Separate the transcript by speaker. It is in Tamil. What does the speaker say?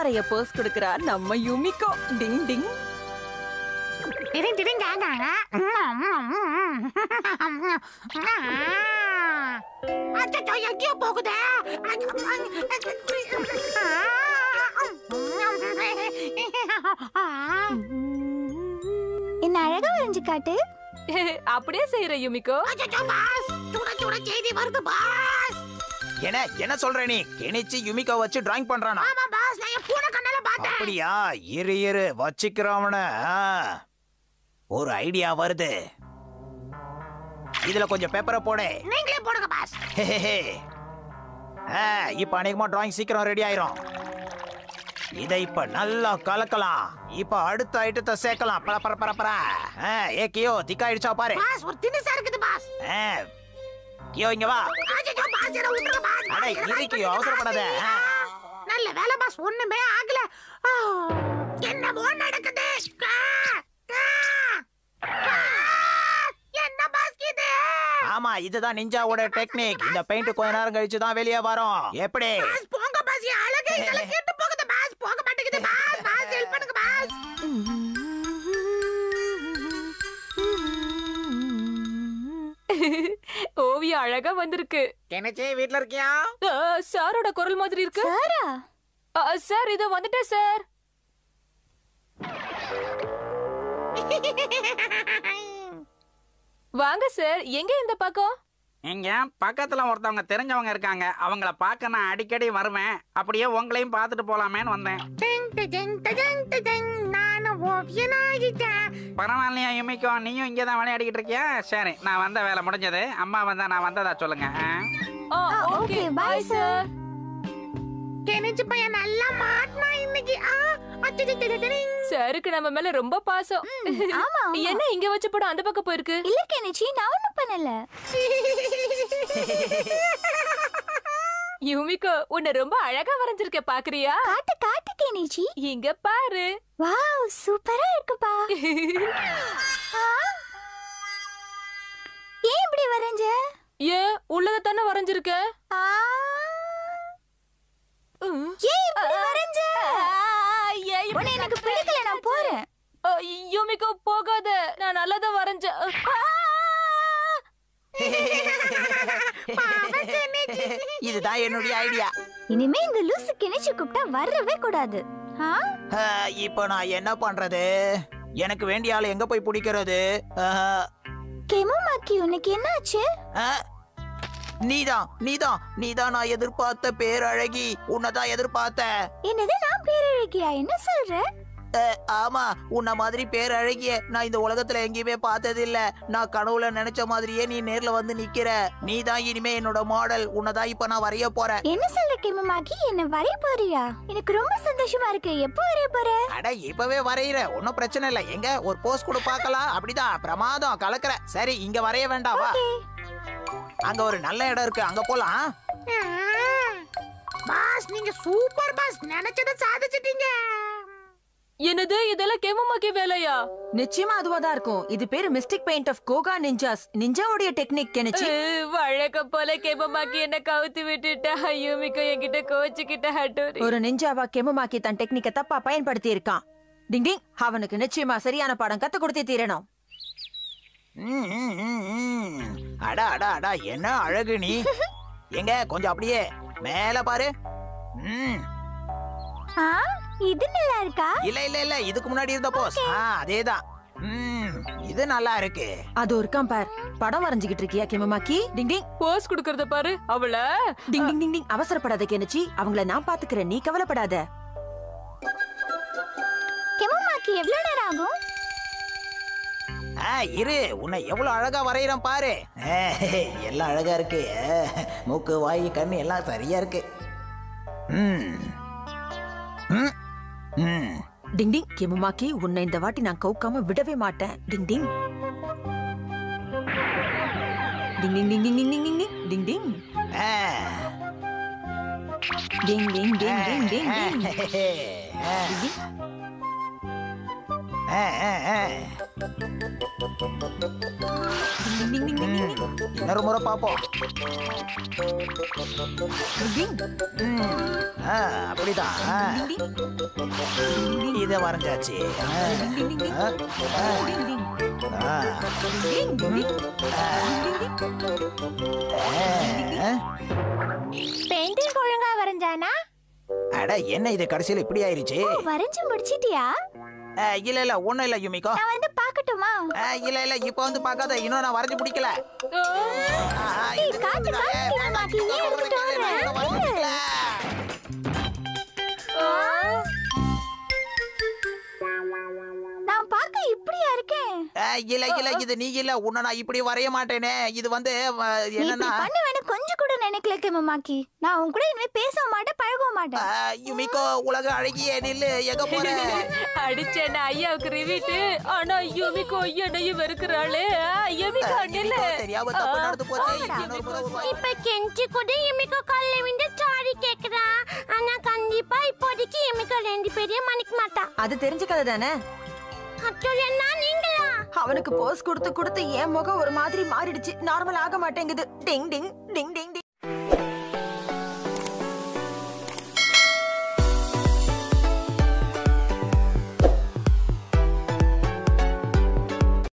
Speaker 1: நிறைய போஸ் கொடுக்கறா நம்ம யுமிகோ டிங் டிங்
Speaker 2: டிடிங் டிடிங் காங்க அச்சோ எங்கேயோ போகுதே
Speaker 3: என்ன அழகா வரைஞ்சு காட்டு
Speaker 1: அப்படியே செய்யற யுமிகோ
Speaker 2: அச்சோ பாஸ் சுட சுட செய்தி வருது பாஸ்
Speaker 4: என்ன என்ன சொல்ற நீ கெனிச்சு யுமிகோ வச்சு டிராயிங் பண்றானா
Speaker 2: ஆமா பாஸ் நான் என் பூனை கண்ணால பார்த்தேன்
Speaker 4: அப்படியா இரு இரு வச்சுக்கிறவன ஒரு ஐடியா வருது இதுல கொஞ்சம் பேப்பரை போடு
Speaker 2: நீங்களே போடுங்க பாஸ்
Speaker 4: ஹெஹெஹே. ஆ, இப்ப அநேகமா டிராயிங் சீக்கிரம் ரெடி ஆயிரும் இதை இப்ப நல்லா கலக்கலாம் இப்ப அடுத்த ஐட்டத்தை சேர்க்கலாம் பர பர பர பர ஆ, ஏ கியோ திக்காயிடுச்சா பாரு
Speaker 2: பாஸ் ஒரு திணிசா இருக்குது பாஸ்
Speaker 4: ஆ, கியோ இங்க வா
Speaker 2: அச்சோ பாஸ் என்ன விட்டுருங்க பாஸ்
Speaker 4: அட,
Speaker 2: பாஸ், என்ன
Speaker 4: இருக்கு,
Speaker 2: பண்றீங்க,
Speaker 4: அவசரப்படாத.
Speaker 2: பாஸ்? நல்ல வேலை பாஸ் ஒண்ணுமே ஆகல ஆ, என்னமோ நடக்குது ஆ, ஆ, ஆ, என்ன பாஸ் இது
Speaker 4: ஆமா இதுதான் நிஞ்சாவோட டெக்னிக் இந்த பெயிண்ட் கொஞ்ச நேரம் கழிச்சு தான் வெளியே வரும் எப்படி
Speaker 2: பாஸ் போங்க பாஸ் என் அழகே இதெல்லாம் கெட்டு போகுது பாஸ் போக மாட்டேங்குது பாஸ் பாஸ் ஹெல்ப் பண்ணுங்க பாஸ்
Speaker 1: ஓவியம் அழகா வந்திருக்கு
Speaker 5: கெனச்சி வீட்ல இருக்கியா
Speaker 1: ஆ, சாரோட குரல் மாதிரி இருக்கு
Speaker 3: சாரா
Speaker 1: ஆ, சார் இதோ வந்துட்டேன் சார் வாங்க சார் எங்க இந்த பக்கம்
Speaker 5: இங்க பக்கத்துல ஒருத்தவங்க தெரிஞ்சவங்க இருக்காங்க அவங்கள பார்க்க நான் அடிக்கடி வருவேன் அப்படியே உங்களையும் பார்த்துட்டு போலாமேன்னு வந்தேன்
Speaker 2: டிங் டிங் டிங் டிங் நானும் ஓவியனாகிட்டேன்
Speaker 5: பரவாயில்லையா யுமிக்கோ நீயும் இங்கே தான் விளையாடிக்கிட்டு இருக்கியா சரி நான் வந்த வேலை முடிஞ்சது அம்மா வந்தா நான் வந்ததா சொல்லுங்க ஆ?
Speaker 1: ஆ,
Speaker 3: ஆ,
Speaker 1: okay
Speaker 3: okay,
Speaker 1: bye
Speaker 3: bye,
Speaker 1: sir
Speaker 2: Kenichi பையன் நல்லா மாட்டினா இன்னைக்கு ஆ அச்சோ
Speaker 1: சாருக்கு நம்ம மேல ரொம்ப பாசம்
Speaker 3: ஆமா ஆமா.
Speaker 1: என்ன இங்க வச்ச படம் அந்த பக்கம் போயிருக்கு
Speaker 3: இல்ல கெனிச்சி நான் ஒண்ணும் பண்ணல
Speaker 1: யுமிகோ உன்னை ரொம்ப அழகா வரைஞ்சிருக்க பாக்குறியா
Speaker 3: காட்டு காட்டு கெனிச்சி
Speaker 1: இங்க பாரு
Speaker 3: வாவ் சூப்பரா இருக்குப்பா ஆ? ஏன் இப்படி வரைஞ்ச
Speaker 1: ஏன் உள்ளத தானே வரைஞ்சிருக்க
Speaker 3: ஆ?
Speaker 1: ம்.
Speaker 3: ஏன் இப்படி வரைஞ்ச
Speaker 1: ஏன் இப்படி
Speaker 3: உன்னை எனக்கு பிடிக்கல நான் போறேன்
Speaker 1: அ, யுமிகோ போகாத நான் நல்லதா வரைஞ்சேன் ஆ!
Speaker 4: இதுதான் என்னுடைய ஐடியா
Speaker 3: இனிமே இந்த லூசு கெனிச்சி கூப்பிட்டா வரவே கூடாது ஆ?
Speaker 4: இப்போ நான் என்ன பண்றது எனக்கு வேண்டிய ஆள் எங்க போய் பிடிக்கிறது ஆ,
Speaker 3: கெமுமாக்கி உனக்கு என்னாச்சு
Speaker 4: ஆ, நீதான் நீதான் நீதான் நான் எதிர்பார்த்த பேரழகி உன்னைதான் எதிர்பார்த்தேன்
Speaker 3: என்னது நான் பேரழகியா என்ன சொல்ற
Speaker 4: அஹ், ஆமா உன்ன மாதிரி பேரழகிய நான் இந்த உலகத்துல எங்கேயுமே பார்த்தது இல்ல நான் கனவுல நினைச்ச மாதிரியே நீ நேர்ல வந்து நிக்கிற நீ தான் இனிமே என்னோட மாடல் உன்னதான் இப்ப நான் வரைய போறேன்
Speaker 3: என்ன சொல்ற கெமுமாக்கி என்ன வரைய போறியா எனக்கு ரொம்ப சந்தோஷமா இருக்கு எப்போ வரைய போற
Speaker 4: அட இப்பவே வரையிற ஒன்னும் பிரச்சனை இல்ல எங்க ஒரு போஸ் கூட பார்க்கலாம் அப்படிதான் பிரமாதம் கலக்குற சரி இங்க வரைய வேண்டாம் வா அங்க ஒரு நல்ல இடம் இருக்கு அங்க போலாம்
Speaker 2: பாஸ் நீங்க சூப்பர் பாஸ் நினைச்சதை சாதிச்சிட்டீங்க
Speaker 1: என்னது இதெல்லாம் கெமமாக்கி வேலையா
Speaker 6: நிச்சயமா அதுவா தான் இருக்கும் இது பேரு mystic paint of Koga ninjas நிஞ்சாவுடைய டெக்னிக் கெனிச்சி
Speaker 1: அஹ், வழக்கம் போல கெமமாக்கி என்ன கவுத்து விட்டுட்டா யுமிகோ என்கிட்ட கோச்சுக்கிட்ட ஹட்டோரி
Speaker 6: ஒரு நிஞ்சாவா கெமுமாக்கி தன் டெக்னிக்க தப்பா பயன்படுத்தி இருக்கான் டிங் டிங் அவனுக்கு நிச்சயமா சரியான பாடம் கத்து கொடுத்தே தீரணும்
Speaker 4: ம், ம், ம், ம். அட அட அட என்ன அழகு நீ எங்க கொஞ்சம் அப்படியே மேல பாரு ம்
Speaker 3: ஆ இது நல்லா இருக்கா
Speaker 4: இல்ல இல்ல இல்ல இதுக்கு முன்னாடி இருந்த போஸ் ஆ அதேதான் ம் இது நல்லா இருக்கு
Speaker 6: அது இருக்கான் பார் படம் வரைஞ்சுகிட்டு இருக்கியா கெமுமாக்கி டிங் டிங்
Speaker 1: போஸ் குடுக்கறத பாரு அவள
Speaker 6: டிங் டிங் டிங் டிங் அவசரப்படாத கெனிச்சி அவங்கள நான் பாத்துக்கிறேன் நீ கவலைப்படாத
Speaker 3: கெமுமாக்கி எவ்வளவு நேரம் ஆகும்
Speaker 4: ஆ இரு உன்னை எவ்வளவு அழகா வரையறேன் பாரு ஆ, எல்லாம் அழகா இருக்கு ஆ, மூக்கு வாய் கண்ணு எல்லாம் சரியா இருக்கு ம் ம் ம்
Speaker 6: டிங் டிங் கெமுமாக்கி உன்னை இந்த வாட்டி நான் கவுக்காம விடவே மாட்டேன் டிங் டிங் டிங் டிங் டிங் டிங் டிங் டிங் டிங் டிங் டிங்
Speaker 4: ஆ,
Speaker 6: டிங் டிங் டிங் டிங் டிங் டிங்
Speaker 4: ஆ,
Speaker 6: டிங் டிங்.
Speaker 4: ஆ, ஆ, ஆ, ஆ.
Speaker 6: டிங் டிங் டிங் டிங் டிங்
Speaker 4: ம், இன்னொரு முறை பார்ப்போம்
Speaker 6: டிங்
Speaker 4: ம், ஆ, அப்படிதான் ஆ.
Speaker 6: டிங் டிங்
Speaker 4: இதை வரைஞ்சாச்சு ஆ,
Speaker 6: டிங் டிங் டிங்
Speaker 4: ஆ, ஆ,
Speaker 6: டிங் டிங்
Speaker 4: ஆ,
Speaker 6: டிங் டிங் டிங்
Speaker 4: ஆ.
Speaker 3: பெயிண்டிங் ஒழுங்கா வரைஞ்சானா
Speaker 4: அட என்ன இது கடைசியில் இப்படி ஆயிருச்சு
Speaker 3: வரைஞ்சு முடிச்சிட்டியா
Speaker 4: ஆ, இல்ல இல்ல ஒண்ணும் இல்ல யுமிகோ
Speaker 3: நான் வந்து பார்க்கட்டுமா
Speaker 4: ஆ, இல்ல இல்ல இப்ப வந்து பார்க்காத இன்னும் நான் வரைஞ்சு முடிக்கல ஆ, ஆ,
Speaker 3: ஏய்,
Speaker 4: இது
Speaker 3: காட்டு,
Speaker 4: வேண்டாம்,
Speaker 3: காட்டு,
Speaker 4: வேண்டாம்,
Speaker 3: மாக்கி, நீ
Speaker 4: நான்
Speaker 3: எடுத்துட்டு
Speaker 4: சொல்றதை கேளு, நான் இன்னும் வரைஞ்சு
Speaker 3: வர.
Speaker 4: முடிக்கல.
Speaker 3: நான் பார்க்க இப்படியா இருக்கேன்
Speaker 4: ஆ, இல்ல இல்ல இது நீ இல்ல உன்னை நான் இப்படி வரைய மாட்டேனே இது வந்து அ,
Speaker 3: நீ
Speaker 4: என்னன்னா
Speaker 3: இப்படி பண்ணுவேன்னு கொஞ்சம் கூட நினைக்கல கேமமாக்கி நான் உன் கூட இனிமே பேசவும் மாட்டேன் பழகவும்
Speaker 4: ஆ,
Speaker 3: மாட்டேன்
Speaker 4: யுமிகோ உலக அழகிய நில்லு எங்க போற
Speaker 1: அடிச்சேன ஐயாவுக்கு ரிவிட்டு ஆனா யூமிக்கோ என்னையும் வெறுக்கிறாளே யூமிக்கோ நில்லு
Speaker 4: யுமிகோ, தெரியாம தப்பு நடந்து போச்சு
Speaker 3: போங்கடா.
Speaker 4: இன்னொரு முறை ஒரு வாய்
Speaker 2: இப்ப கெஞ்சி கூட எமிக்கோ கால்ல விழுந்து சாரி கேக்குறா ஆனா கண்டிப்பா இப்போதைக்கு எமிக்கோ ரெண்டு பேரையும் மன்னிக்க மாட்டா
Speaker 6: அது தெரிஞ்ச கதை தானே
Speaker 2: அச்சோ என்ன நீங்களா
Speaker 6: அவனுக்கு போஸ் கொடுத்து கொடுத்து என் முகம் ஒரு மாதிரி மாறிடுச்சு நார்மல் ஆக மாட்டேங்குது டிங் டிங் டிங் டிங் டிங்